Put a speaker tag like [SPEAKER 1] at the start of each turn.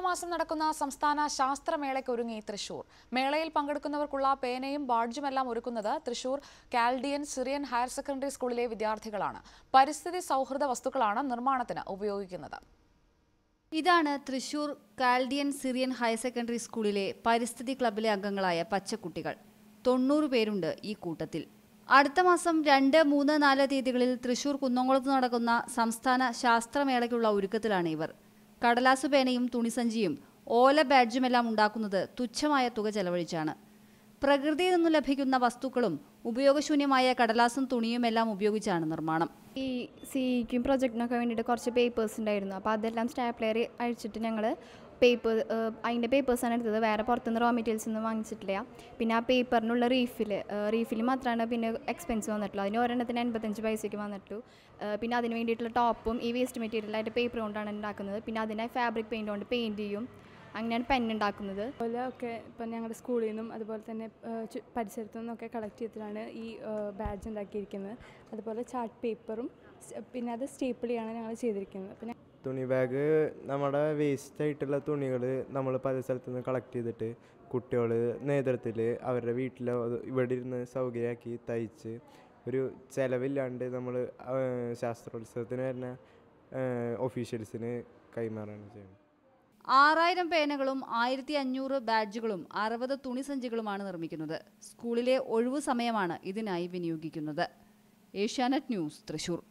[SPEAKER 1] മാസം നടക്കുന്ന സംസ്ഥാന ശാസ്ത്രമേളയ്ക്ക് ഒരുങ്ങി തൃശൂർ മേളയിൽ പങ്കെടുക്കുന്നവർക്കുള്ള പേനയും ബാഡ്ജുമെല്ലാം ഒരുക്കുന്നത് Thrissur Chaldean Syrian higher secondary സ്കൂളിലെ വിദ്യാർത്ഥികളാണ് പരിസ്ഥിതി സൗഹൃദ വസ്തുക്കളാണ് നിർമ്മാണത്തിന് ഉപയോഗിക്കുന്നത്
[SPEAKER 2] ഇതാണ് Thrissur Chaldean Syrian higher secondary സ്കൂളിലെ പരിസ്ഥിതി ക്ലബിലെ അംഗങ്ങളായ പച്ചക്കുട്ടികൾ തൊണ്ണൂറ് പേരുണ്ട് ഈ കൂട്ടത്തിൽ അടുത്ത മാസം രണ്ട് മൂന്ന് നാല് തീയതികളിൽ തൃശൂർ കുന്നംകുളത്ത് നടക്കുന്ന സംസ്ഥാന ശാസ്ത്രമേളയ്ക്കുള്ള ഒരുക്കത്തിലാണ് ഇവർ കടലാസു പേനയും തുണിസഞ്ചിയും ഓല ബാഡ്ജുമെല്ലാം ഉണ്ടാക്കുന്നത് തുച്ഛമായ തുക ചെലവഴിച്ചാണ് പ്രകൃതിയിൽ നിന്നു ലഭിക്കുന്ന വസ്തുക്കളും ഉപയോഗശൂന്യമായ കടലാസും തുണിയുമെല്ലാം ഉപയോഗിച്ചാണ് നിർമ്മാണം
[SPEAKER 3] ഈ സിക്കും പ്രൊജക്റ്റിനൊക്കെ വേണ്ടിയിട്ട് കുറച്ച് പേപ്പേഴ്സ് ഉണ്ടായിരുന്നു അപ്പോൾ അതെല്ലാം സ്റ്റാപ്ലെയർ അഴിച്ചിട്ട് ഞങ്ങൾ പേപ്പർ അതിൻ്റെ പേപ്പേഴ്സാണ് എടുത്തത് വേറെ പുറത്തുനിന്ന് റോ മെറ്റീരിയൽസ് ഒന്നും വാങ്ങിച്ചിട്ടില്ല പിന്നെ ആ പേപ്പറിനുള്ള റീഫിൽ റീഫിൽ മാത്രമാണ് പിന്നെ എക്സ്പെൻസ് വന്നിട്ടുള്ളൂ അതിന് ഒരെണ്ണത്തിന് എൺപത്തഞ്ച് പൈസയ്ക്ക് വന്നിട്ടുള്ളൂ ഏഹ് പിന്നെ അതിന് വേണ്ടിയിട്ടുള്ള ടോപ്പും ഈ വേസ്റ്റ് മെറ്റീരിയലായിട്ട് പേപ്പർ കൊണ്ടാണ് ഉണ്ടാക്കുന്നത് പിന്നെ അതിനെ ഫാബ്രിക് പെയിൻറ് കൊണ്ട് പെയിൻറ് ചെയ്യും അങ്ങനെയാണ് പെൻ ഉണ്ടാക്കുന്നത്
[SPEAKER 4] അതുപോലെ ഒക്കെ ഇപ്പം ഞങ്ങളുടെ സ്കൂളിൽ നിന്നും അതുപോലെ തന്നെ ഏഹ്, ചു- പരിസരത്തു നിന്നൊക്കെ കളക്ട് ചെയ്തിട്ടാണ് ഈ ബാഡ്ജ് ഉണ്ടാക്കിയിരിക്കുന്നത് അതുപോലെ ചാർട്ട് പേപ്പറും സ് പിന്നെ അത് സ്റ്റേപ്പിൾ ചെയ്യാണ് ഞങ്ങൾ ചെയ്തിരിക്കുന്നത് പിന്നെ
[SPEAKER 5] തുണി ബാഗ് നമ്മുടെ വേസ്റ്റ് ആയിട്ടുള്ള തുണികൾ നമ്മൾ പല സ്ഥലത്തു നിന്ന് കളക്ട് ചെയ്തിട്ട് കുട്ടികൾ നേതൃത്വത്തിൽ അവരുടെ വീട്ടിൽ ഇവിടെ ഇരുന്ന് സൗകര്യമാക്കി തയ്ച്ച് ഒരു ചിലവില്ലാണ്ട് നമ്മൾ ശാസ്ത്രോത്സവത്തിന് വരുന്ന ഒഫീഷ്യൽസിന് കൈമാറാണ് ചെയ്യുന്നത്
[SPEAKER 2] ആറായിരം പേനകളും ആയിരത്തി അഞ്ഞൂറ് ബാഡ്ജുകളും അറുപത് തുണിസഞ്ചികളുമാണ് നിർമ്മിക്കുന്നത് സ്കൂളിലെ ഒഴിവു സമയമാണ് ഇതിനായി വിനിയോഗിക്കുന്നത് ഏഷ്യാനെറ്റ് ന്യൂസ് തൃശൂർ